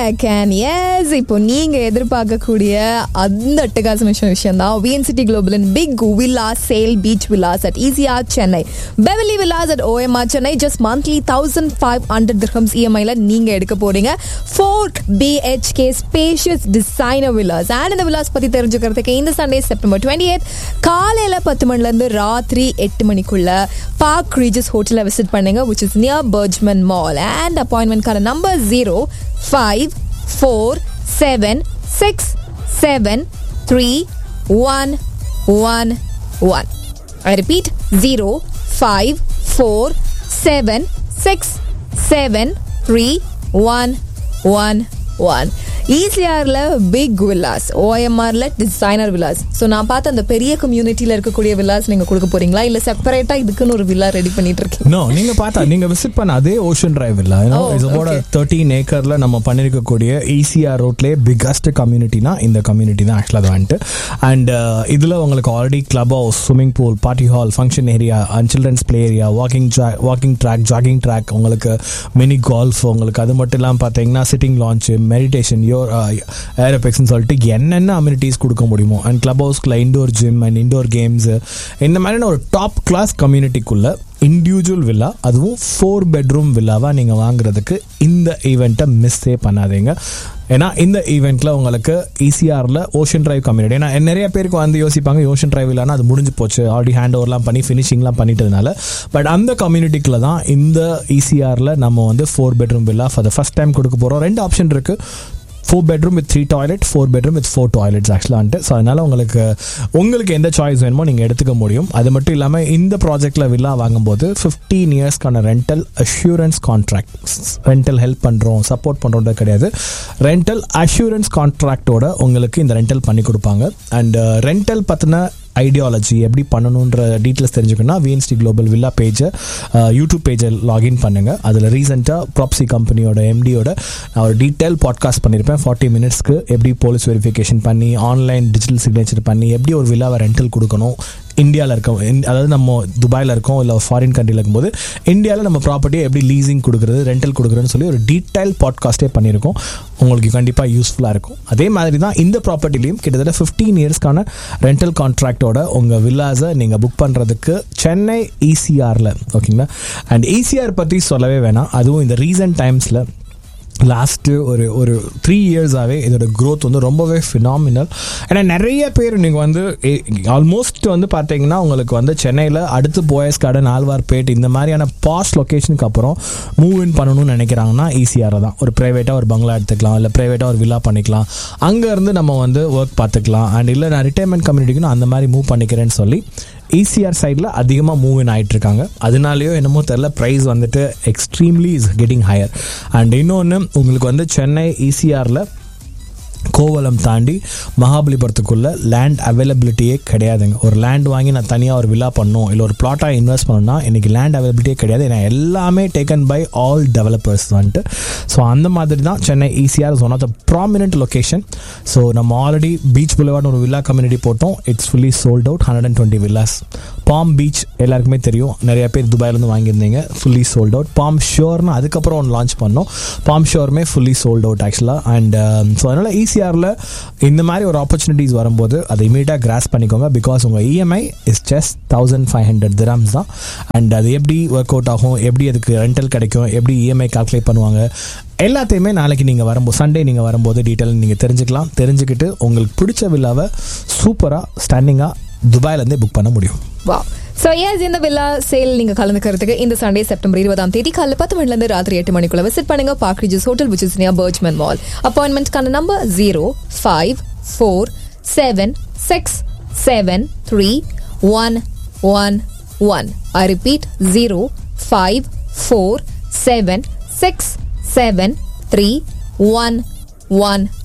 Back and S இப்போ நீங்க எதிர்பார்க்கக்கூடிய அந்த அட்டகாசமான விஷயம் தான் விஎன்சிட்டி குளோபலின் big villa sale beach villas at ஈசியா சென்னை பெவலி villas at OMR Chennai just monthly thousand five hundred dirhams இஎம்ஐல நீங்க எடுக்க போறீங்க four BHK spacious designer villas and இந்த வில்லாஸ் பத்தி தெரிஞ்சுக்கிறதுக்கு இந்த சண்டே செப்டம்பர் டுவெண்ட்டி எய்த் காலையில பத்து மணில இருந்து ராத்திரி எட்டு மணிக்குள்ள பார்க் ரீஜஸ் ஹோட்டலை விசிட் பண்ணுங்க which is near BurJuman mall and அப்பாயின்மெண்ட்கான number zero five four seven six seven three one one one I repeat zero five four seven six seven three one one one ஈசிஆர்ல big villas ஓஎம்ஆர்ல designer villas so நான் பார்த்த அந்த பெரிய கம்யூனிட்டியில இருக்கக்கூடிய villas நீங்க கொடுக்க போறீங்களா இல்ல செப்பரேட்டா இதுக்குன்னு ஒரு வில்லா ரெடி பண்ணிட்டு இருக்கீங்க நோ நீங்க பார்த்தா நீங்க விசிட் பண்ண அதே ஓஷன் டிரைவ் இல்ல Oh, is about okay. Thirteen ஏக்கர்ல நம்ம பண்ணிருக்கக்கூடிய ஈசிஆர் ரோட்லயே பிக்கஸ்ட் கம்யூனிட்டினா இந்த கம்யூனிட்டி தான் ஆக்சுவலாக அது வந்துட்டு அண்ட் இதுல உங்களுக்கு already club house swimming pool party hall function area and children's play area walking walking track jogging track உங்களுக்கு மினி கால்ஃப் உங்களுக்கு அது மட்டும் இல்லாமல் பார்த்தீங்கன்னா சிட்டிங் லான்ச் மெடிடேஷன் யோர் ஏரோபெக்ஸ்னு சொல்லிட்டு என்னென்ன அம்யூனிட்டிஸ் கொடுக்க முடியுமோ அண்ட் கிளப் ஹவுஸ்க்குள்ள indoor gym and indoor games இந்த மாதிரியான ஒரு டாப் கிளாஸ் கம்யூனிட்டிக்குள்ள இண்டிவிஜுவல் வில்லா அதுவும் ஃபோர் பெட்ரூம் வில்லாவாக நீங்கள் வாங்குறதுக்கு இந்த ஈவெண்ட்டை மிஸ்ஸே பண்ணாதீங்க ஏன்னா இந்த ஈவெண்ட்டில் உங்களுக்கு ஈசிஆரில் ஓஷன் டிரைவ் கம்யூனிட்டி ஏன்னா நிறைய பேருக்கு வந்து யோசிப்பாங்க ஓஷன் டிரைவ் இல்லைனா அது முடிஞ்சு போச்சு ஆல்ரெடி ஹேண்ட் ஓவர்லாம் பண்ணி ஃபினிஷிங்லாம் பண்ணிட்டதுனால பட் அந்த கம்யூனிட்டிக்குள்ள தான் இந்த ஈசிஆரில் நம்ம வந்து four bedroom villa for the first time கொடுக்க போகிறோம் ரெண்டு ஆப்ஷன் இருக்குது four bedroom with three toilet four bedroom with four toilets ஆக்சுவலான்ட்டு ஸோ அதனால் உங்களுக்கு உங்களுக்கு எந்த சாய்ஸ் வேணுமோ நீங்கள் எடுத்துக்க முடியும் அது மட்டும் இல்லாமல் இந்த ப்ராஜெக்ட்டில் வில்லா வாங்கும்போது ஃபிஃப்டீன் இயர்ஸ்க்கான rental assurance contract rental help பண்ணுறோம் சப்போர்ட் பண்ணுறது கிடையாது ரெண்டல் அஷூரன்ஸ் கான்ட்ராக்டோட உங்களுக்கு இந்த ரெண்டல் பண்ணி கொடுப்பாங்க அண்ட் ரெண்டல் பற்றின ஐடியாலஜி எப்படி பண்ணணுன்ற டீட்டெயில்ஸ் தெரிஞ்சுக்கணும்னா விஎன்ஸ்டி குளோபல் வில்லா பேஜை யூடியூப் பேஜை லாகின் பண்ணுங்க அதில் ரீசெண்டாக ப்ராப்ஸி கம்பெனியோட எம்டியோட நான் ஒரு டீட்டெயில் பாட்காஸ்ட் பண்ணியிருப்பேன் ஃபார்ட்டி மினிட்ஸ்க்கு எப்படி போலீஸ் வெரிஃபிகேஷன் பண்ணி ஆன்லைன் டிஜிட்டல் சிக்னேச்சர் பண்ணி எப்படி ஒரு வில்லாவை ரெண்டல் கொடுக்கணும் இந்தியாவில் இருக்கோம் அதாவது நம்ம துபாயில் இருக்கோம் இல்லை ஃபாரின் கண்ட்ரியில் இருக்கும்போது இந்தியாவில் நம்ம ப்ராப்பர்ட்டியை எப்படி லீசிங் கொடுக்குறது ரெண்டல் கொடுக்குறதுன்னு சொல்லி ஒரு டீட்டெயில் பாட்காஸ்ட்டே பண்ணியிருக்கோம் உங்களுக்கு கண்டிப்பாக யூஸ்ஃபுல்லாக இருக்கும் அதே மாதிரி தான் இந்த ப்ராப்பர்ட்டிலையும் கிட்டத்தட்ட ஃபிஃப்டீன் இயர்ஸ்க்கான ரெண்டல் கான்ட்ராக்டோட உங்கள் வில்லாஸை நீங்கள் புக் பண்ணுறதுக்கு சென்னை ஈசிஆரில் ஓகேங்களா அண்ட் ஈசிஆர் பற்றி சொல்லவே வேணாம் அதுவும் இந்த ரீசன்ட் டைம்ஸில் லாஸ்ட்டு ஒரு ஒரு த்ரீ இயர்ஸாகவே இதோட growth வந்து ரொம்பவே ஃபினாமினல் ஏன்னா நிறைய பேர் நீங்கள் வந்து ஆல்மோஸ்ட் வந்து பார்த்தீங்கன்னா உங்களுக்கு வந்து சென்னையில் அடுத்து போயஸ் கார்டன் ஆழ்வார்பேட் இந்த மாதிரியான பாஸ்ட் லொக்கேஷனுக்கு அப்புறம் மூவ் இன் பண்ணணும்னு நினைக்கிறாங்கன்னா ஈஸியாக தான் ஒரு ப்ரைவேட்டாக ஒரு பங்களா எடுத்துக்கலாம் இல்லை ப்ரைவேட்டாக ஒரு வில்லா பண்ணிக்கலாம் அங்கேருந்து நம்ம வந்து ஒர்க் பார்த்துக்கலாம் அண்ட் இல்லை நான் ரிட்டைர்மெண்ட் கம்யூனிட்டிக்கு நான் அந்த மாதிரி மூவ் பண்ணிக்கிறேன்னு சொல்லி ஈசிஆர் சைடில் அதிகமாக மூவ் இன் ஆகிட்டு இருக்காங்க அதனாலேயோ என்னமோ தெரில ப்ரைஸ் வந்துட்டு extremely is getting higher and இன்னொன்று உங்களுக்கு வந்து சென்னை ஈசிஆரில் கோவலம் தாண்டி மகாபலிபுரத்துக்குள்ள லேண்ட் அவைலபிலிட்டியே கிடையாதுங்க ஒரு லேண்ட் வாங்கி நான் தனியாக ஒரு வில்லா பண்ணணும் இல்லை ஒரு பிளாட்டாக இன்வெஸ்ட் பண்ணணும்னா இன்னைக்கு லேண்ட் அவைலபிலிட்டியே கிடையாது ஏன்னா எல்லாமே டேக்கன் பை ஆல் டெவலப்பர்ஸ் வந்துட்டு ஸோ அந்த மாதிரி தான் Chennai ECR is one of the prominent location so நம்ம ஆல்ரெடி பீச் புலவார்னு ஒரு வில்லா கம்யூனிட்டி போட்டோம் it's fully sold out hundred and twenty villas palm beach எல்லாருக்குமே தெரியும் நிறைய பேர் துபாயிலேருந்து வாங்கியிருந்தீங்க ஃபுல்லி சோல்ட் அவுட் பாம் ஷோர்னு அதுக்கப்புறம் ஒன்று லான்ச் பண்ணோம் பாம் ஷோருமே ஃபுல்லி சோல்ட் அவுட் ஆக்சுவலாக அண்ட் ஸோ அதனால் ஈசிஆரில் இந்த மாதிரி ஒரு ஆப்பர்ச்சுனிட்டிஸ் வரும்போது அதை இமீடியட்டாக கிராஸ் பண்ணிக்கோங்க பிகாஸ் உங்கள் EMI is just thousand five hundred dirhams தான் அண்ட் அது எப்படி ஒர்க் அவுட் ஆகும் எப்படி அதுக்கு ரெண்டல் கிடைக்கும் எப்படி இஎம்ஐ கால்குலேட் பண்ணுவாங்க எல்லாத்தையுமே நாளைக்கு நீங்கள் வரும்போது சண்டே நீங்கள் வரும்போது டீட்டெயில் நீங்கள் தெரிஞ்சுக்கலாம் தெரிஞ்சுக்கிட்டு உங்களுக்கு பிடிச்ச வில்லாவை சூப்பராக ஸ்டாண்டிங்காக துபாயிலேருந்தே புக் பண்ண முடியும் வா ஸோ எஸ் இந்த வில்லா சேல் நீங்க கலந்துக்கிறதுக்கு இந்த சண்டே செப்டம்பர் இருபதாம் தேதி காலைல பத்து மணில இருந்து ராத்திரி எட்டு மணிக்குள்ள விசிட் பண்ணுங்க Park Regis hotel which is near BurJuman mall அப்பாயின்மெண்ட்கான number zero five four seven six seven three one one one I repeat zero five four seven six seven three one one